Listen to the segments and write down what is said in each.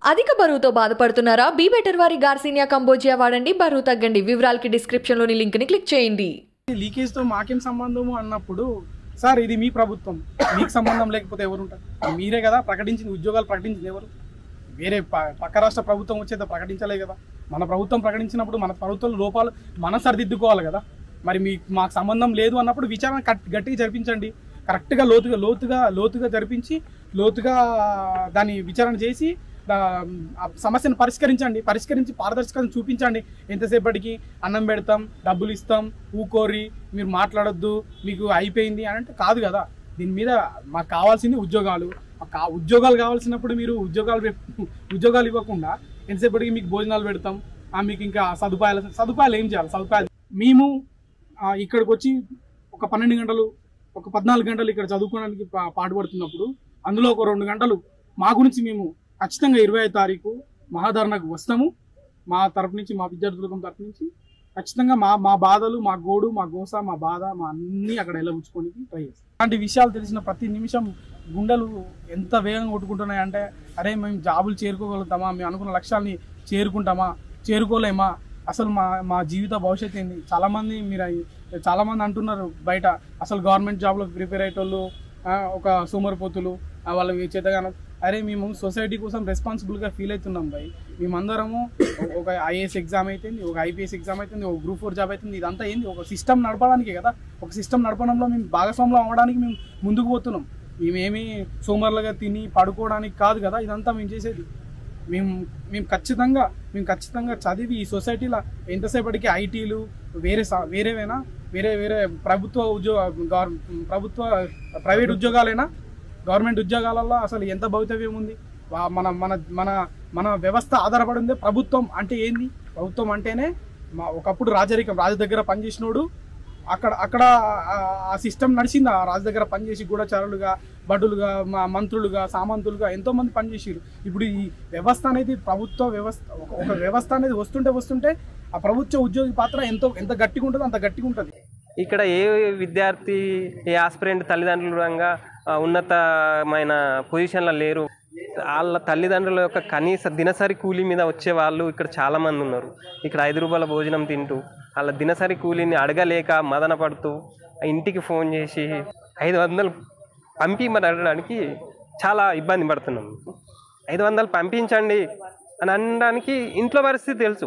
అధిక బరువుతో బాధపడుతున్నారా బీ బెటర్ వారి గార్సినియా కంబోజియా వాడండి బరువు తగ్గండి వివరాలకి డిస్క్రిప్షన్లోని లింక్ని క్లిక్ చేయండి లీకేజ్తో మాకేం సంబంధము అన్నప్పుడు సార్ ఇది మీ ప్రభుత్వం మీకు సంబంధం లేకపోతే ఎవరు ఉంటారు మీరే కదా ప్రకటించింది ఉద్యోగాలు ప్రకటించింది ఎవరు వేరే ప- పక్క రాష్ట్ర ప్రభుత్వం వచ్చేదో ప్రకటించలే కదా మన ప్రభుత్వం ప్రకటించినప్పుడు మన ప్రభుత్వం లోపాలు మన సరిదిద్దుకోవాలి కదా మరి మీ మాకు సంబంధం లేదు అన్నప్పుడు విచారణ కట్- గట్టిగా జరిపించండి కరెక్ట్గా లోతుగా లోతుగా లోతుగా జరిపించి లోతుగా దాన్ని విచారణ చేసి దా- ఆ సమస్యను పరిష్కరించండి పరిష్కరించి పారదర్శకతను చూపించండి ఎంతసేపటికి అన్నం పెడతాం డబ్బులు ఇస్తాం ఊకోరి మీరు మాట్లాడొద్దు మీకు అయిపోయింది అని అంటే కాదు కదా దీని మీద మాకు కావాల్సింది ఉద్యోగాలు మాకు కా- ఉద్యోగాలు కావాల్సినప్పుడు మీరు ఉద్యోగాలు పె- ఉద్యోగాలు ఇవ్వకుండా ఎంతసేపటికి మీకు భోజనాలు పెడతాం ఆ, మీకు ఇంకా సదుపాయాలు సదుపాయాలు ఏం చేయాలి సదుపాయాలు మేము ఆ, ఇక్కడికి వచ్చి ఒక పన్నెండు గంటలు ఒక పద్నాలుగు గంటలు ఇక్కడ చదువుకోవడానికి పా- పాటుపడుతున్నప్పుడు అందులో ఒక రెండు గంటలు మా గురించి మేము ఖచ్చితంగా ఇరవై ఐదు తారీఖు మహాధరణకు వస్తాము మా తరపు నుంచి మా విద్యార్థుల తరపు నుంచి ఖచ్చితంగా మా మా బాధలు మా గోడు మా గోస మా బాధ మా అన్నీ అక్కడ వెళ్ళబుచ్చుకోనికి ట్రై చేస్తాం అలాంటి విషయాలు తెలిసిన ప్రతి నిమిషం గుండెలు ఎంత వేగంగా కొట్టుకుంటున్నాయంటే అరే మేము జాబులు చేరుకోగలుగుతామా మేము అనుకున్న లక్ష్యాలని చేరుకుంటామా చేరుకోలేమా అసలు మా మా జీవిత భవిష్యత్తు ఏంది చాలామంది మీరు అయి- చాలామంది అంటున్నారు బయట అసలు గవర్నమెంట్ జాబ్లకు ప్రిపేర్ అయ్యేటోళ్ళు ఆ, ఒక సోమరిపోతులు ఆ, వాళ్ళకి చేతగానం అరే మేము సొసైటీ కోసం రెస్పాన్సిబుల్గా ఫీల్ అవుతున్నాం భయ్ మేమందరము ఒక ఐఏఎస్ ఎగ్జామ్ అవుతుంది ఒక ఐపీఎస్ ఎగ్జామ్ అవుతుంది ఒక గ్రూప్ ఫోర్ జాబ్ అవుతుంది ఇదంతా ఏంది ఒక సిస్టమ్ నడపడానికి కదా ఒక సిస్టమ్ నడపడంలో మేము భాగస్వాములు అవ్వడానికి మేము ముందుకు పోతున్నాం మేమేమి సోమరులుగా తిని పడుకోవడానికి కాదు కదా ఇదంతా మేము చేసేది మేము మేము ఖచ్చితంగా మేము ఖచ్చితంగా చదివి ఈ సొసైటీలో ఎంతసేపటికి ఐటీలు వేరే సా- వేరేవేనా వేరే వేరే ప్రభుత్వ ఉద్యోగ గవర్ ప్రభుత్వ ప్రైవేట్ ఉద్యోగాలైనా గవర్నమెంట్ ఉద్యోగాలలో అసలు ఎంత భవితవ్యం ఉంది వా- మన మన మన మన వ్యవస్థ ఆధారపడి ఉంది ప్రభుత్వం అంటే ఏంది ప్రభుత్వం అంటేనే మా ఒకప్పుడు రాజరికం రాజు దగ్గర పనిచేసినోడు అక్కడ అక్కడ ఆ- ఆ సిస్టమ్ నడిచింది ఆ రాజు దగ్గర పనిచేసి గూఢచారులుగా భటులుగా మా మంత్రులుగా సామంతులుగా ఎంతో మంది పనిచేసారు ఇప్పుడు ఈ వ్యవస్థ అనేది ప్రభుత్వ వ్యవస్థ ఒక- ఒక వ్యవస్థ అనేది వస్తుంటే వస్తుంటే ఆ ప్రభుత్వ ఉద్యోగి పాత్ర ఎంతో ఎంత గట్టిగా ఉంటుందో అంత గట్టిగా ఉంటుంది ఇక్కడ ఏ విద్యార్థి ఏ ఆస్పిరెంట్ తల్లిదండ్రులు రంగా ఆ, ఉన్నతమైన పొజిషన్లో లేరు వాళ్ళ తల్లిదండ్రుల యొక్క కనీస దినసరి కూలీ మీద వచ్చే వాళ్ళు ఇక్కడ చాలామంది ఉన్నారు ఇక్కడ ఐదు రూపాయల భోజనం తింటూ వాళ్ళ దినసరి కూలీని అడగలేక మదన పడుతూ ఆ ఇంటికి ఫోన్ చేసి ఐదు వందలు పంపించమని అడగడానికి చాలా ఇబ్బంది పడుతున్నాం ఐదు వందలు పంపించండి అని అనడానికి ఇంట్లో పరిస్థితి తెలుసు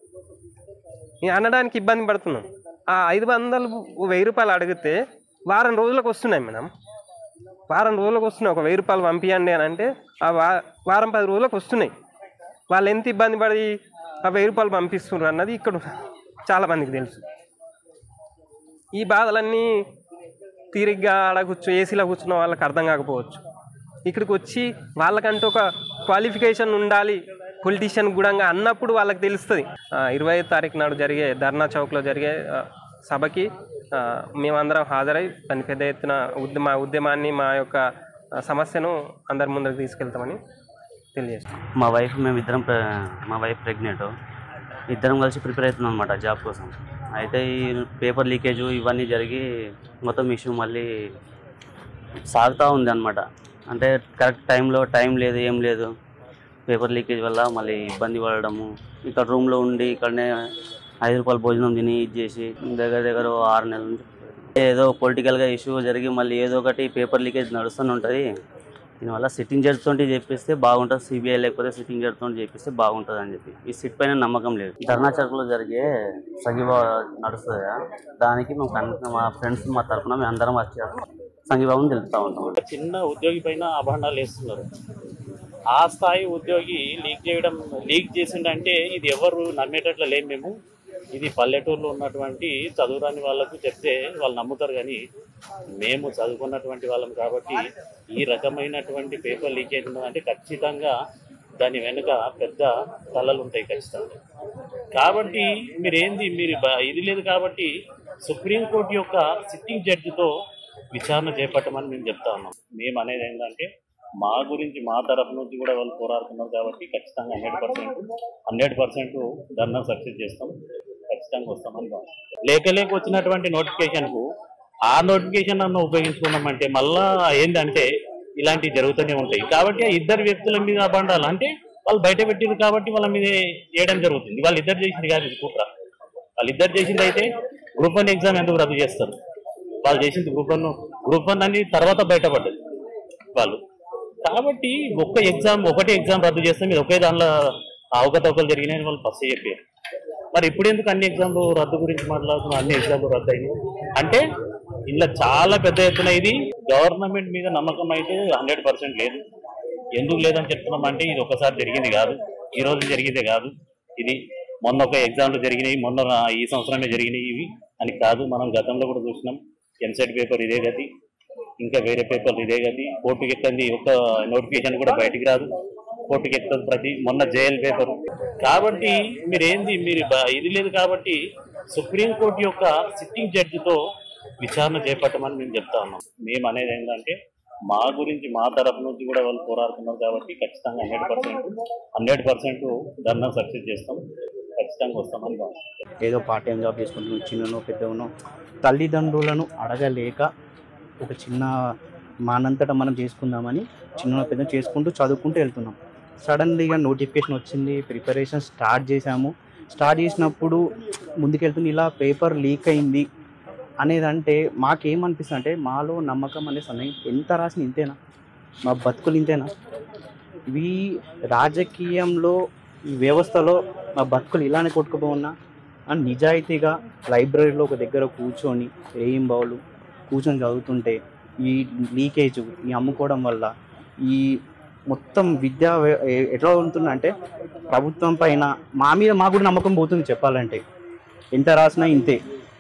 నేను అనడానికి ఇబ్బంది పడుతున్నాం ఆ ఐదు వందలు వెయ్యి రూపాయలు అడిగితే వారం రోజులకు వస్తున్నాయి మేడం వారం రోజులకు వస్తున్నాయి ఒక వెయ్యి రూపాయలు పంపించండి అని అంటే ఆ వా వారం పది రోజులకు వస్తున్నాయి వాళ్ళు ఎంత ఇబ్బంది పడి ఆ వెయ్యి రూపాయలు పంపిస్తున్నారు అన్నది ఇక్కడ చాలా మందికి తెలుసు ఈ బాధలన్నీ తీరిగ్గా ఆడ కూర్చో ఏసీలో కూర్చున్న వాళ్ళకి అర్థం కాకపోవచ్చు ఇక్కడికి వచ్చి వాళ్ళకంటూ ఒక క్వాలిఫికేషన్ ఉండాలి పొలిటీషియన్ కూడా అన్నప్పుడు వాళ్ళకి తెలుస్తుంది ఇరవై ఐదు తారీఖు నాడు జరిగే ధర్నా చౌక్లో జరిగే ఆ, సభకి ఆ, మేమందరం హాజరై దాన్ని పెద్ద ఎత్తున ఉద్యమ ఉద్యమాన్ని మా యొక్క ఆ, సమస్యను అందరి ముందుకు తీసుకెళ్తామని తెలియజేస్తాం మా వైఫ్ మేము ఇద్దరం ప్ర- మా వైఫ్ ప్రెగ్నెంట్ ఇద్దరం కలిసి ప్రిపేర్ అవుతున్నాం అనమాట జాబ్ కోసం అయితే ఈ పేపర్ లీకేజ్ ఇవన్నీ జరిగి మొత్తం ఇష్యూ మళ్ళీ సాగుతూ ఉంది అనమాట అంటే కరెక్ట్ టైంలో టైం లేదు ఏం లేదు పేపర్ లీకేజ్ వల్ల మళ్ళీ ఇబ్బంది పడడము ఇక్కడ రూమ్లో ఉండి ఇక్కడనే ఐదు రూపాయల భోజనం తిని ఇది చేసి దగ్గర దగ్గర ఓ ఆరు నెలల నుంచి ఏదో పొలిటికల్గా ఇష్యూ జరిగి మళ్ళీ ఏదో ఒకటి పేపర్ లీకేజ్ నడుస్తూనే ఉంటుంది దీనివల్ల సిట్టింగ్ జడ్జ్ తోటి చేపిస్తే బాగుంటుంది సిబిఐ లేకపోతే సిట్టింగ్ జడ్జ్ తోటి చేపిస్తే బాగుంటుంది అని చెప్పి ఈ సిట్ పైన నమ్మకం లేదు ధర్నా చౌక్లో జరిగే సంఘీభావ నడుస్తుంది కదా దానికి మేము కన్- మా ఫ్రెండ్స్ మా తరఫున మేము అందరం వచ్చి సంఘీభావం తెలుపుతా ఉంటాం చిన్న ఉద్యోగి పైన అభాండాలు వేస్తున్నారు ఆ స్థాయి ఉద్యోగి లీక్ చేయడం లీక్ చేసిండంటే ఇది ఎవరు నమ్మేటట్లు లేం మేము ఇది పల్లెటూరులో ఉన్నటువంటి చదువురాని వాళ్ళకు చెప్తే వాళ్ళు నమ్ముతారు కానీ మేము చదువుకున్నటువంటి వాళ్ళం కాబట్టి ఈ రకమైనటువంటి పేపర్ లీకేజ్ ఉన్నదంటే ఖచ్చితంగా దాని వెనుక పెద్ద తలలు ఉంటాయి ఖచ్చితంగా కాబట్టి మీరు ఏంది మీరు బ- ఇది లేదు కాబట్టి సుప్రీంకోర్టు యొక్క సిట్టింగ్ జడ్జితో విచారణ చేపట్టమని మేము చెప్తా ఉన్నాం మేము అనేది ఏంటంటే మా గురించి మా తరఫు నుంచి కూడా వాళ్ళు పోరాడుతున్నారు కాబట్టి ఖచ్చితంగా hundred percent hundred percent dharna success చేస్తాం ఖచ్చితంగా వస్తామని భావిస్తున్నాం. లేక లేక వచ్చినటువంటి నోటిఫికేషన్కు ఆ నోటిఫికేషన్ అన్న ఉపయోగించుకున్నామంటే మళ్ళా ఏంటంటే ఇలాంటివి జరుగుతూనే ఉంటాయి కాబట్టి ఆ ఇద్దరు వ్యక్తుల మీద బండాలు అంటే వాళ్ళు బయట పెట్టిరు కాబట్టి వాళ్ళ మీద చేయడం జరుగుతుంది వాళ్ళు ఇద్దరు చేసింది కాదు ఇది కుట్ర వాళ్ళు ఇద్దరు చేసింది అయితే గ్రూప్ వన్ ఎగ్జామ్ ఎందుకు రద్దు చేస్తారు వాళ్ళు చేసింది గ్రూప్ వన్ గ్రూప్ వన్ అని తర్వాత బయటపడ్డది వాళ్ళు కాబట్టి ఒక్క ఎగ్జామ్ ఒకటే ఎగ్జామ్ రద్దు చేస్తే మీరు ఒకే దానిలో అవకతవకలు జరిగినాయని వాళ్ళు ఫస్ట్ చెప్పారు మరి ఇప్పుడు ఎందుకు అన్ని ఎగ్జామ్లు రద్దు గురించి మాట్లాడుతున్నారు అన్ని ఎగ్జామ్లు రద్దు అయినాయి అంటే ఇలా చాలా పెద్ద ఎత్తున ఇది గవర్నమెంట్ మీద నమ్మకం అయితే హండ్రెడ్ పర్సెంట్ లేదు ఎందుకు లేదని చెప్తున్నాం అంటే ఇది ఒకసారి జరిగింది కాదు ఈ రోజు జరిగిందే కాదు ఇది మొన్న ఒక ఎగ్జామ్లు జరిగినాయి మొన్న ఈ సంవత్సరమే జరిగినాయి ఇవి అని కాదు మనం గతంలో కూడా చూసినాం ఎంసెట్ పేపర్ ఇదే గతి ఇంకా వేరే పేపర్లు ఇదే గతి కోర్టుకి ఎక్కింది ఒక నోటిఫికేషన్ కూడా బయటికి రాదు కోర్టుకి ఎక్కుతుంది ప్రతి మొన్న జైల్ పేపర్ కాబట్టి మీరు ఏంది మీరు బ- ఇది లేదు కాబట్టి సుప్రీంకోర్టు యొక్క సిట్టింగ్ జడ్జితో విచారణ చేపట్టమని మేము చెప్తా ఉన్నాం మేము అనేది ఏంటంటే మా గురించి మా తరఫు నుంచి కూడా వాళ్ళు పోరాడుతున్నారు కాబట్టి ఖచ్చితంగా hundred percent hundred percent dharna success చేస్తాం ఖచ్చితంగా వస్తామని భావిస్తున్నాం. ఏదో పార్ట్ టైం జాబ్ చేసుకుంటున్నాం చిన్ననో పెద్దనో తల్లిదండ్రులను అడగలేక ఒక చిన్న మానంతటా మనం చేసుకుందామని చిన్న పెద్ద చేసుకుంటూ చదువుకుంటూ వెళ్తున్నాం సడన్లీగా నోటిఫికేషన్ వచ్చింది ప్రిపరేషన్ స్టార్ట్ చేశాము స్టార్ట్ చేసినప్పుడు ముందుకెళ్తుంది ఇలా పేపర్ లీక్ అయింది అనేదంటే మాకేమనిపిస్తుంది అంటే మాలో నమ్మకం అనే సమయం ఎంత రాసిన ఇంతేనా మా బతుకులు ఇంతేనా ఇవి రాజకీయంలో ఈ వ్యవస్థలో మా బతుకులు ఇలానే కొట్టుకుపోన్నా అని నిజాయితీగా లైబ్రరీలో ఒక దగ్గర కూర్చొని ఏం బావులు కూర్చొని చదువుతుంటే ఈ లీకేజ్ ఈ అమ్ముకోవడం వల్ల ఈ మొత్తం విద్యా వ్య- ఎ- ఎట్లా ఉంటుందంటే ప్రభుత్వం పైన మా మీద మాకు కూడా నమ్మకం పోతుంది చెప్పాలంటే ఎంత రాసినా ఇంతే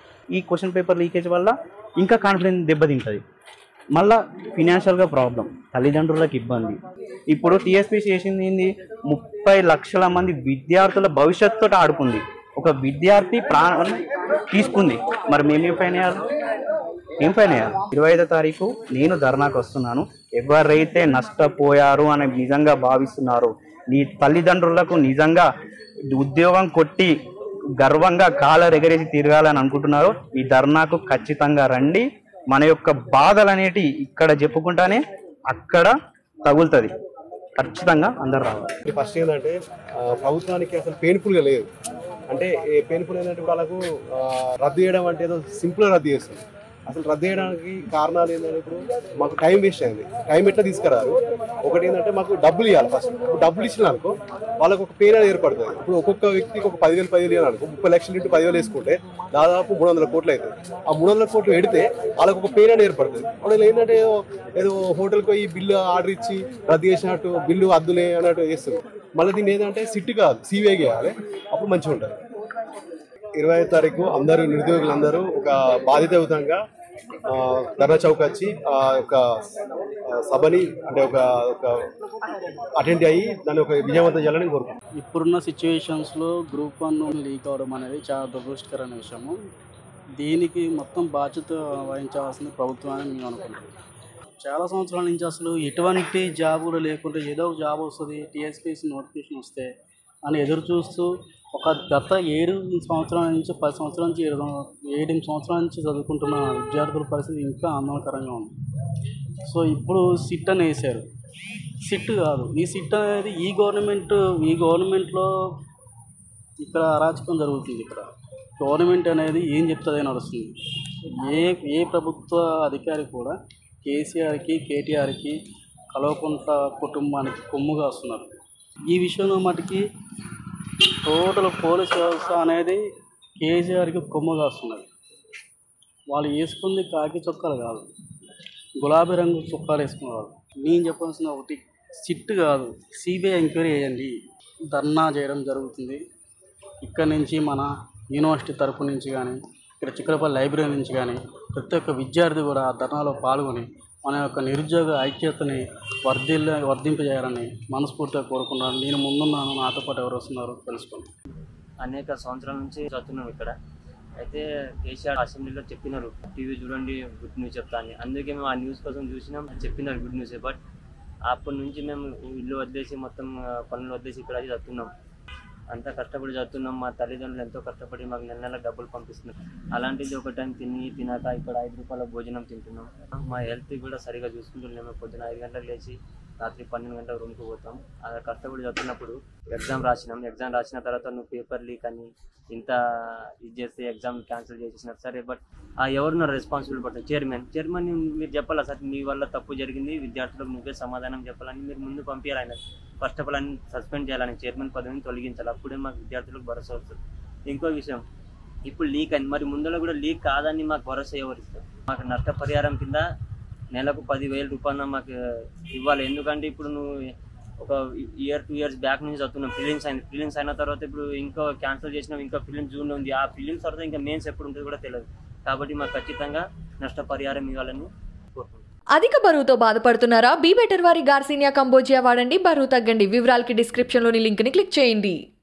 ఈ క్వశ్చన్ పేపర్ లీకేజ్ వల్ల ఇంకా కాన్ఫిడెన్స్ దెబ్బతింటుంది మళ్ళా ఫినాన్షియల్గా ప్రాబ్లం తల్లిదండ్రులకు ఇబ్బంది ఇప్పుడు టీఎస్పీ చేసింది ఏంది ముప్పై లక్షల మంది విద్యార్థుల భవిష్యత్తుతో ఆడుకుంది ఒక విద్యార్థి ప్రాణం తీసుకుంది మరి మేమేం ఫైన్ అయ్యాలి ఏం ఫైన్ అయ్యాలి ఇరవై ఐదో తారీఖు నేను ధర్నాకు వస్తున్నాను ఎవరైతే నష్టపోయారు అని నిజంగా భావిస్తున్నారు నీ తల్లిదండ్రులకు నిజంగా ఉద్యోగం కొట్టి గర్వంగా కాలర్ ఎగరేసి తిరగాలని అనుకుంటున్నారో ఈ ధర్నాకు ఖచ్చితంగా రండి మన యొక్క బాధలు అనేటి ఇక్కడ చెప్పుకుంటానే అక్కడ తగులుతుంది ఖచ్చితంగా అందరు రావాలి ఫస్ట్ ఏంటంటే ఆ, ప్రభుత్వానికి అసలు పెయిన్ఫుల్గా లేదు అంటే పెయిన్ఫుల్ ఏంటంటే వాళ్ళకు ఆ, రద్దు చేయడం అంటే ఏదో సింపుల్గా రద్దు చేస్తుంది అసలు రద్దు చేయడానికి కారణాలు ఏంటంటే ఇప్పుడు మాకు టైం వేస్ట్ అయింది టైం ఎట్లా తీసుకురారు ఒకటి ఏంటంటే మాకు డబ్బులు ఇవ్వాలి ఫస్ట్ ఇప్పుడు డబ్బులు ఇచ్చిన అనుకో వాళ్ళకు ఒక పేరు అనేది ఏర్పడుతుంది ఇప్పుడు ఒక్కొక్క వ్యక్తికి ఒక పదివేలు పదివేలు ఇవ్వాలి అనుకో ముప్పై లక్షలు ఇంటూ పదివేలు వేసుకుంటే దాదాపు మూడు వందల కోట్లు అవుతుంది ఆ మూడు వందల కోట్లు పెడితే వాళ్ళకు ఒక పేరు అనేది ఏర్పడుతుంది ఇప్పుడు ఏంటంటే ఏదో ఏదో హోటల్కి పోయి బిల్లు ఆర్డర్ ఇచ్చి రద్దు చేసినట్టు బిల్లు అద్దులే అన్నట్టు చేస్తుంది మళ్ళీ దీన్ని ఏంటంటే సిట్ కాదు సీవే చేయాలి అప్పుడు మంచిగా ఉంటుంది ఇరవై ఐదు తారీఖు అందరూ నిరుద్యోగులందరూ ఒక బాధితయుతంగా ఆ, ధర్నా చౌక్ వచ్చి ఆ యొక్క ఆ, సభని అంటే ఒక ఒక అటెండ్ అయ్యి దాన్ని ఒక విజయవంతం చేయాలని కోరుకుంటున్నాను ఇప్పుడున్న సిచ్యువేషన్స్లో గ్రూప్ వన్ లీక్ అవడం అనేది చాలా దురదృష్టకరమైన విషయము దీనికి మొత్తం బాధ్యత వహించాల్సింది ప్రభుత్వం అని మేము అనుకుంటున్నాం చాలా సంవత్సరాల నుంచి అసలు ఎటువంటి జాబ్ కూడా లేకుంటే ఏదో ఒక జాబ్ వస్తుంది టీఎస్పీసీ నోటిఫికేషన్ వస్తే అని ఎదురు చూస్తూ ఒక గత ఏడు సంవత్సరాల నుంచి పది సంవత్సరాల నుంచి ఏడు ఏడు సంవత్సరాల నుంచి చదువుకుంటున్న విద్యార్థుల పరిస్థితి ఇంకా ఆందోళనకరంగా ఉంది సో ఇప్పుడు సిట్ అని వేశారు సిట్ కాదు ఈ సిట్ అనేది ఈ గవర్నమెంట్ ఈ గవర్నమెంట్లో ఇక్కడ అరాచకం జరుగుతుంది ఇక్కడ గవర్నమెంట్ అనేది ఏం చెప్తుంది నడుస్తుంది ఏ ఏ ప్రభుత్వ అధికారి కూడా కేసీఆర్కి కేటీఆర్కి కల్వకుంట్ల కుటుంబానికి కొమ్ముగా వస్తున్నారు ఈ విషయంలో మటుకి టోటల్ పోలీస్ వ్యవస్థ అనేది కేసీఆర్కి కొమ్ముగా వస్తున్నది వాళ్ళు వేసుకుంది కాకి చొక్కాలు కాదు గులాబీ రంగు చొక్కాలు వేసుకున్నారు నేను చెప్పాల్సిన ఒకటి సిట్ కాదు సిబిఐ ఎంక్వైరీ చేయండి ధర్నా చేయడం జరుగుతుంది ఇక్కడ నుంచి మన యూనివర్సిటీ తరపు నుంచి కానీ ఇక్కడ చిక్కలపల్లి లైబ్రరీ నుంచి కానీ ప్రతి ఒక్క విద్యార్థి కూడా ఆ ధర్నాలో పాల్గొని మన యొక్క నిరుద్యోగ ఐక్యతని వర్ధిల్ల వర్ధింపజేయాలని మనస్ఫూర్తిగా కోరుకున్నాను నేను ముందున్నాను నాతో పాటు ఎవరు వస్తున్నారో తెలుసుకోండి అనేక సంవత్సరాల నుంచి చదువుతున్నాం ఇక్కడ అయితే కేసీఆర్ అసెంబ్లీలో చెప్పినారు టీవీ చూడండి గుడ్ న్యూస్ చెప్తా అని అందుకే మేము ఆ న్యూస్ కోసం చూసినాం చెప్పినారు గుడ్ న్యూస్ బట్ అప్పటి నుంచి మేము ఇల్లు వదిలేసి మొత్తం ఆ, పనులు వదిలేసి ఇక్కడ వచ్చి చదువుతున్నాం అంతా కష్టపడి చదువుతున్నాం మా తల్లిదండ్రులు ఎంతో కష్టపడి మాకు నెల నెల డబ్బులు పంపిస్తున్నారు అలాంటిది ఒక టైం తిని తినాక ఇక్కడ ఐదు రూపాయల భోజనం తింటున్నాం మా హెల్త్ కూడా సరిగా చూసుకుంటున్నాము పొద్దున ఐదు గంటలకు లేచి రాత్రి పన్నెండు గంటల రూమ్కి పోతాం అలా కష్టపడి చదువుతున్నప్పుడు ఎగ్జామ్ రాసినాం ఎగ్జామ్ రాసిన తర్వాత నువ్వు పేపర్ లీక్ అని ఇంత ఇది చేస్తే ఎగ్జామ్ క్యాన్సిల్ చేసేసినారు సరే బట్ ఆ ఎవరున్నారు రెస్పాన్సిబుల్ పడుతుంది చైర్మన్ చైర్మన్ మీరు చెప్పాలా సార్ మీ వల్ల తప్పు జరిగింది విద్యార్థులకు నువ్వే సమాధానం చెప్పాలని మీరు ముందు పంపించాలి ఆయన ఫస్ట్ ఆఫ్ ఆల్ అని సస్పెండ్ చేయాలని చైర్మన్ పదవిని తొలగించాలి అప్పుడే మాకు విద్యార్థులకు భరోసా వస్తుంది ఇంకో విషయం ఇప్పుడు లీక్ అయింది మరి ముందులో కూడా లీక్ కాదని మాకు భరోసా ఎవరు ఇస్తారు మాకు నష్టపరిహారం కింద నెలకు పదివేల రూపాయలు మాకు ఇవ్వాలి ఎందుకంటే ఇప్పుడు నువ్వు ఒక ఇయర్ టూ ఇయర్స్ బ్యాక్ నుంచి చదువుతున్నాం ఫిలిమ్స్ అయింది ఫిలిమ్స్ అయిన తర్వాత ఇప్పుడు ఇంకా క్యాన్సిల్ చేసినాం ఇంకా ఫిలిమ్స్ జూన్లో ఉంది ఆ ఫిలిమ్స్ తర్వాత ఇంకా మెయిన్స్ ఎప్పుడు ఉంటుంది కూడా తెలియదు కాబట్టి మాకు ఖచ్చితంగా నష్టపరిహారం ఇవ్వాలని కోరుకుంటున్నాం అధిక బరువుతో బాధపడుతున్నారా బీ బెటర్ వారి గార్సినియా కంబోజియా వాడండి బరువు తగ్గండి వివరాలకి డిస్క్రిప్షన్లోని లింక్ని క్లిక్ చేయండి